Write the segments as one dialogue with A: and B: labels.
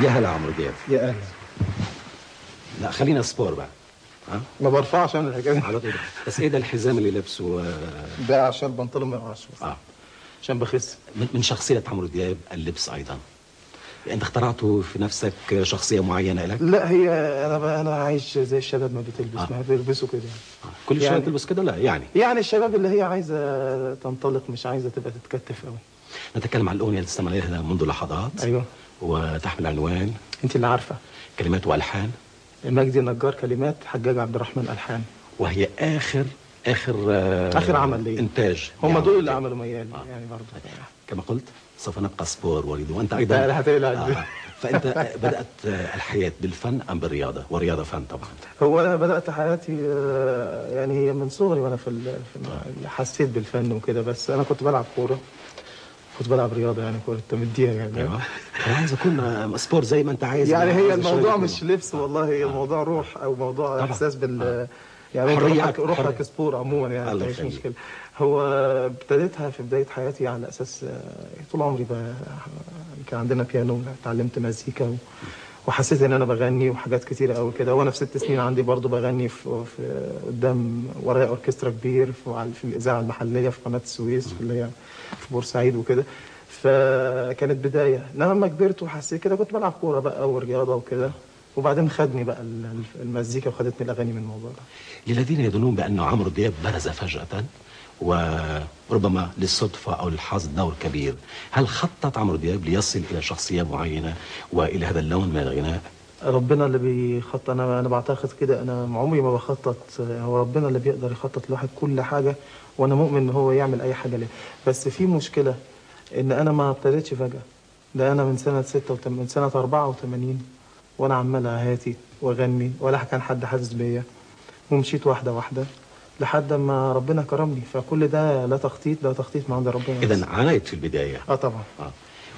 A: يا هلا عمرو دياب
B: يا اهلا
A: لا خلينا سبور بقى ها
B: ما برفعش انا الحكايه دي.
A: على طول بس ايه ده الحزام اللي لابسه آه،
B: ده عشان البنطلون ما يقعش بس.
A: اه
B: عشان بخس
A: من من شخصيه عمرو دياب اللبس ايضا يعني انت اخترعته في نفسك شخصيه معينه لك
B: لا هي انا بقى انا عايش زي الشباب ما بتلبس
A: آه.
B: ما بيلبسوا كده
A: كل شويه
B: يعني-
A: تلبس كده لا يعني
B: يعني الشباب اللي هي عايزه تنطلق مش عايزه تبقى تتكتف قوي
A: نتكلم عن الاغنيه اللي تستمع اليها منذ لحظات
B: ايوه
A: وتحمل عنوان
B: انت اللي عارفه
A: كلمات والحان
B: مجدي النجار كلمات حجاج عبد الرحمن الحان
A: وهي اخر اخر آه،
B: آخر عمل ليه.
A: انتاج
B: هم
A: يعني
B: دول اللي عملوا ميال يعني برضه
A: كما قلت سوف نبقى سبور وليد وانت ايضا
B: لا، لا، هتقلق عني.
A: آه. فانت بدات الحياه بالفن ام بالرياضه والرياضه فن طبعا
B: هو انا بدات حياتي آه، يعني هي من صغري وانا في, ال- في ال- حسيت بالفن وكده بس انا كنت بلعب كوره كنت بلعب رياضه يعني كوره تمديها يعني
A: ايوه انا عايز اكون سبور زي ما انت عايز
B: يعني هي
A: عايز
B: الموضوع
A: شوية
B: مش لبس والله هي الموضوع روح او موضوع
A: طبعا.
B: احساس بال
A: آه.
B: يعني
A: حرية
B: روحك
A: أكتر.
B: روحك
A: حرية.
B: سبور عموما يعني
A: الله
B: مفيش
A: يخليك.
B: مشكله هو ابتديتها في بدايه حياتي على اساس آه، طول عمري ب- كان عندنا بيانو اتعلمت مزيكا و... وحسيت ان انا بغني وحاجات كتيره قوي كده وانا في ست سنين عندي برضو بغني في, في قدام ورايا اوركسترا كبير في, على- في الاذاعه المحليه في قناه السويس في اللي هي في بورسعيد وكده فكانت بدايه انما لما كبرت وحسيت كده كنت بلعب كوره بقى والرياضه وكده وبعدين خدني بقى ال- المزيكا وخدتني الاغاني من الموضوع ده
A: للذين يظنون بأن عمرو دياب برز فجأة وربما للصدفة أو للحظ دور كبير هل خطط عمرو دياب ليصل إلى شخصية معينة وإلى هذا اللون من الغناء
B: ربنا اللي بيخطط انا انا بعتقد كده انا عمري ما بخطط هو ربنا اللي بيقدر يخطط لواحد كل حاجه وانا مؤمن ان هو يعمل اي حاجه ليه بس في مشكله ان انا ما ابتديتش فجاه ده انا من سنه 86 من سنه 84 وانا عمال اهاتي واغني ولا كان حد حاسس بيا ومشيت واحده واحده لحد ما ربنا كرمني فكل ده لا تخطيط ده تخطيط من عند ربنا بس.
A: إذا عانيت في البداية
B: اه طبعا
A: آه.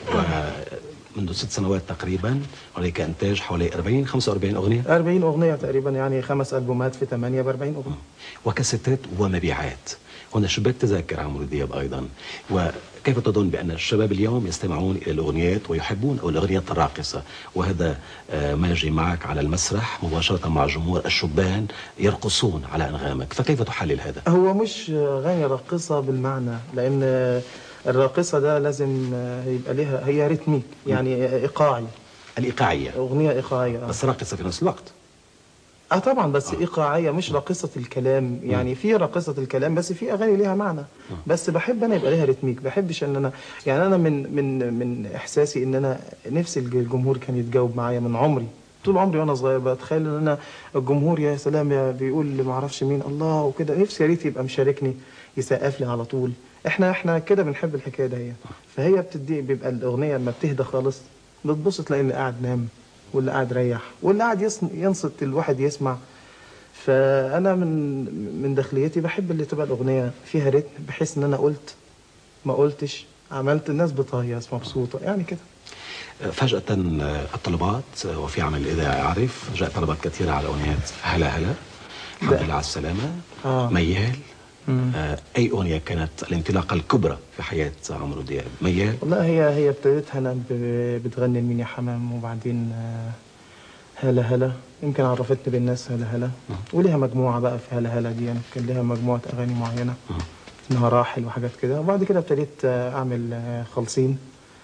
A: ومنذ ست سنوات تقريبا عليك إنتاج حوالي 40 45 أغنية
B: 40 اغنيه تقريبا يعني خمس البومات في 8 ب 40 اغنيه
A: وكاسيتات ومبيعات هنا شباك تذاكر عمرو دياب أيضا وكيف تظن بأن الشباب اليوم يستمعون إلى الأغنيات ويحبون أو الأغنيات الراقصة وهذا آه، ما يجري معك على المسرح مباشرة مع جمهور الشبان يرقصون على أنغامك فكيف تحلل هذا؟
B: هو مش اغاني راقصه بالمعنى لان الراقصه ده لازم يبقى ليها هي ريتميك يعني ايقاعي
A: الإيقاعية
B: اغنيه ايقاعيه آه.
A: بس راقصة في نفس الوقت
B: اه طبعا بس ايقاعيه مش راقصه الكلام يعني في راقصه الكلام بس في اغاني ليها معنى بس بحب انا يبقى ليها ريتميك بحبش ان انا يعني انا من من من احساسي ان انا نفسي الج- الجمهور كان يتجاوب معايا من عمري طول عمري وانا صغير بتخيل ان انا الجمهور يا سلام يا بيقول ما اعرفش مين الله وكده نفسي يا ريت يبقى مشاركني يسقف لي على طول احنا احنا كده بنحب الحكايه دي فهي بتدي بيبقى الاغنيه لما بتهدى خالص بتبص تلاقي اللي قاعد نام واللي قاعد ريح واللي قاعد يصن- ينصت الواحد يسمع فانا من من داخليتي بحب اللي تبقى الاغنيه فيها رتم بحيث ان انا قلت ما قلتش عملت الناس بتهيص مبسوطه يعني كده
A: فجأة آه، الطلبات آه، وفي عمل الإذاعي أعرف جاء طلبات كثيرة على أغنيات هلا هلا الحمد
B: ده.
A: لله على السلامة
B: آه.
A: ميال
B: مم.
A: آه، أي أغنية كانت الانطلاقة الكبرى في حياة عمرو دياب ميال
B: والله هي هي ابتديتها انا ب- بتغني لمين يا حمام وبعدين آه، هلا هلا يمكن عرفتني بالناس هلا هلا وليها مجموعه بقى في هلا هلا دي يعني كان ليها مجموعه اغاني معينه
A: مم.
B: انها راحل وحاجات كده وبعد كده ابتديت آه، اعمل آه، خالصين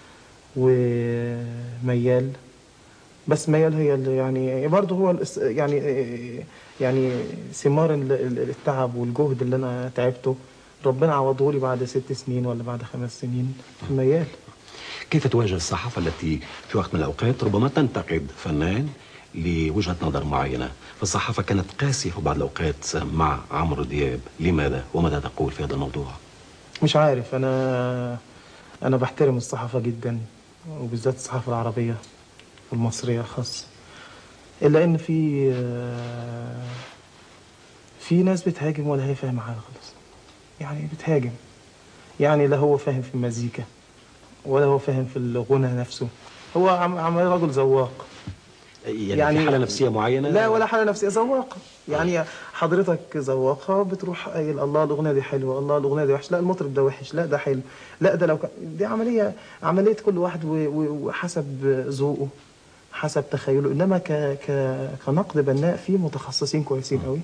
B: وميال بس ميال هي اللي يعني برضه هو الاس- يعني آه، يعني ثمار ال- ال- التعب والجهد اللي انا تعبته ربنا عوضه لي بعد ست سنين ولا بعد خمس سنين في ميال
A: كيف تواجه الصحافة التي في وقت من الأوقات ربما تنتقد فنان لوجهة نظر معينة فالصحافة كانت قاسية في بعض الأوقات مع عمرو دياب لماذا وماذا تقول في هذا الموضوع
B: مش عارف انا انا بحترم الصحافه جدا وبالذات الصحافه العربيه والمصريه خاصه الا ان في آه، في ناس بتهاجم ولا هي فاهمه حاجه خالص يعني بتهاجم يعني لا هو فاهم في المزيكا ولا هو فاهم في الغنى نفسه هو عم عم رجل ذواق
A: يعني,
B: يعني-
A: في حالة نفسية معينة
B: لا ولا حاله نفسيه ذواقه يعني حضرتك ذواقه بتروح قايل الله الاغنيه دي حلوه الله الاغنيه دي وحش لا المطرب ده وحش لا ده حلو لا ده لو كان دي عمليه عمليه كل واحد و- و- وحسب ذوقه حسب تخيله انما ك... ك... كنقد بناء في متخصصين كويسين قوي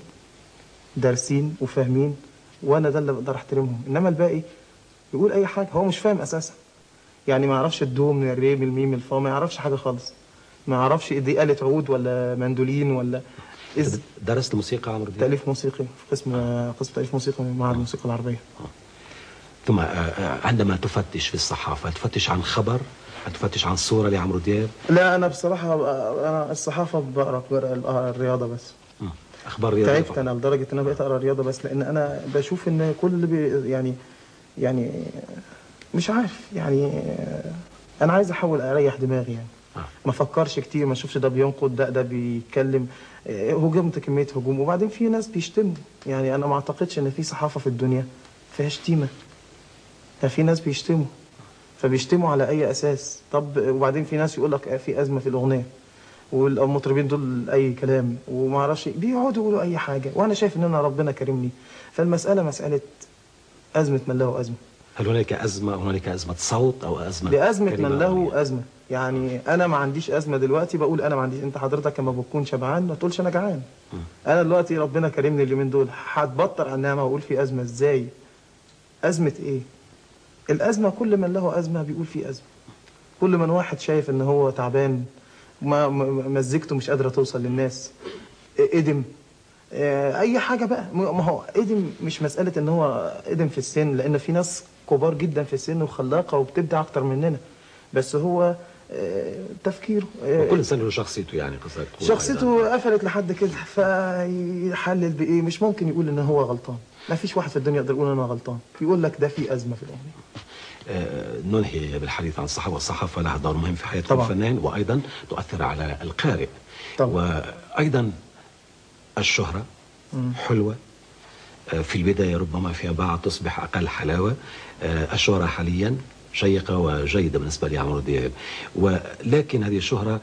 B: دارسين وفاهمين وانا ده اللي بقدر احترمهم انما الباقي يقول اي حاجه هو مش فاهم اساسا يعني ما يعرفش الدو من الري من الميم من الفا ما يعرفش حاجه خالص ما يعرفش دي آلة عود ولا مندولين ولا إز...
A: درست موسيقى عمرو دياب
B: تأليف موسيقي في قسم قسم تأليف موسيقي من معهد الموسيقى العربية
A: ثم آه، آه، عندما تفتش في الصحافة تفتش عن خبر تفتش عن صورة لعمرو دياب
B: لا أنا بصراحة أنا الصحافة بقرأ بقرأ الرياضة بس
A: مم. أخبار رياضية
B: تعبت
A: فقط.
B: أنا لدرجة إن أنا بقيت أقرأ الرياضة بس لأن أنا بشوف إن كل اللي بي يعني يعني مش عارف يعني أنا عايز أحاول أريح دماغي يعني
A: آه.
B: ما افكرش كتير ما اشوفش ده بينقد ده ده بيتكلم آه، هجومت كميه هجوم وبعدين في ناس بيشتموا يعني انا ما اعتقدش ان في صحافه في الدنيا فيها شتيمه ده في ناس بيشتموا فبيشتموا على اي اساس طب وبعدين في ناس يقول لك في ازمه في الاغنيه والمطربين دول اي كلام وما اعرفش بيقعدوا يقولوا اي حاجه وانا شايف ان انا ربنا كرمني فالمساله مساله ازمه من له ازمه
A: هل هناك أزمة هنالك أزمة صوت أو أزمة
B: بأزمة
A: كلمة
B: من له
A: أغنية؟
B: أزمة يعني أنا ما عنديش أزمة دلوقتي بقول أنا ما عنديش أنت حضرتك لما بتكون شبعان ما تقولش أنا جعان أنا دلوقتي ربنا كرمني اليومين دول هتبطل عن النعمة وأقول في أزمة إزاي أزمة إيه الأزمة كل من له أزمة بيقول في أزمة كل من واحد شايف إن هو تعبان ما ما- مزيكته مش قادرة توصل للناس ادم آه، اي حاجه بقى م- ما هو ادم مش مساله ان هو ادم في السن لان في ناس كبار جدا في السن وخلاقه وبتبدع اكتر مننا بس هو آه، تفكيره آه،
A: وكل إنسان له شخصيته يعني قصدك تقول أيضاً.
B: شخصيته قفلت لحد كده فيحلل بايه مش ممكن يقول ان هو غلطان ما فيش واحد في الدنيا يقدر يقول انا غلطان يقول لك ده في ازمه في الاغنيه
A: آه، ننهي بالحديث عن الصحافة والصحافة لها دور مهم في حياة كل
B: طبعاً.
A: فنان وأيضا تؤثر على القارئ
B: طبعاً.
A: وأيضا الشهرة حلوة آه، في البداية ربما فيما بعد تصبح أقل حلاوة آه، الشهرة حاليا شيقة وجيدة بالنسبة لعمرو دياب ولكن هذه الشهرة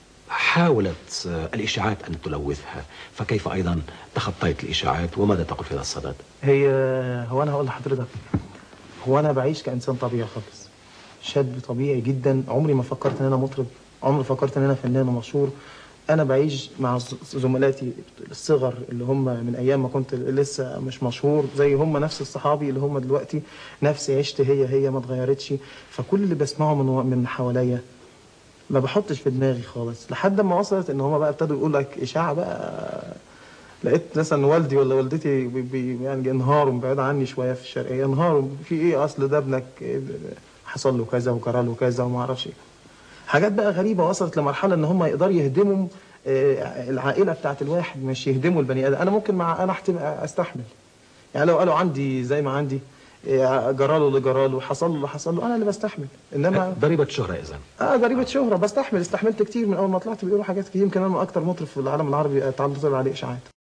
A: حاولت آه، الإشاعات أن تلوثها فكيف أيضا تخطيت الإشاعات وماذا تقول في هذا الصدد
B: هي هو انا هقول لحضرتك هو انا بعيش كانسان طبيعي خالص شاب طبيعي جدا عمري ما فكرت ان انا مطرب عمري فكرت ان انا فنان ومشهور انا بعيش مع ز- زملاتي الصغر اللي هم من ايام ما كنت لسه مش مشهور زي هم نفس الصحابي اللي هم دلوقتي نفس عشت هي هي ما اتغيرتش فكل اللي بسمعه من من حواليا ما بحطش في دماغي خالص لحد ما وصلت ان هم بقى ابتدوا يقول لك اشاعه بقى لقيت مثلا والدي ولا والدتي بي بي يعني انهاروا بعيد عني شويه في الشرقيه انهاروا في ايه اصل ده ابنك إيه حصل له كذا وجرى له كذا وما اعرفش ايه حاجات بقى غريبه وصلت لمرحله ان هم يقدروا يهدموا آه، العائله بتاعت الواحد مش يهدموا البني ادم انا ممكن مع انا أحتم- استحمل يعني لو قالوا عندي زي ما عندي آه، جراله اللي جراله حصل له اللي حصل له انا اللي بستحمل انما
A: ضريبة شهرة إذن
B: اه ضريبه شهره بستحمل استحملت كتير من اول ما طلعت بيقولوا حاجات كتير يمكن انا اكتر مطرب في العالم العربي اتعرض عليه اشاعات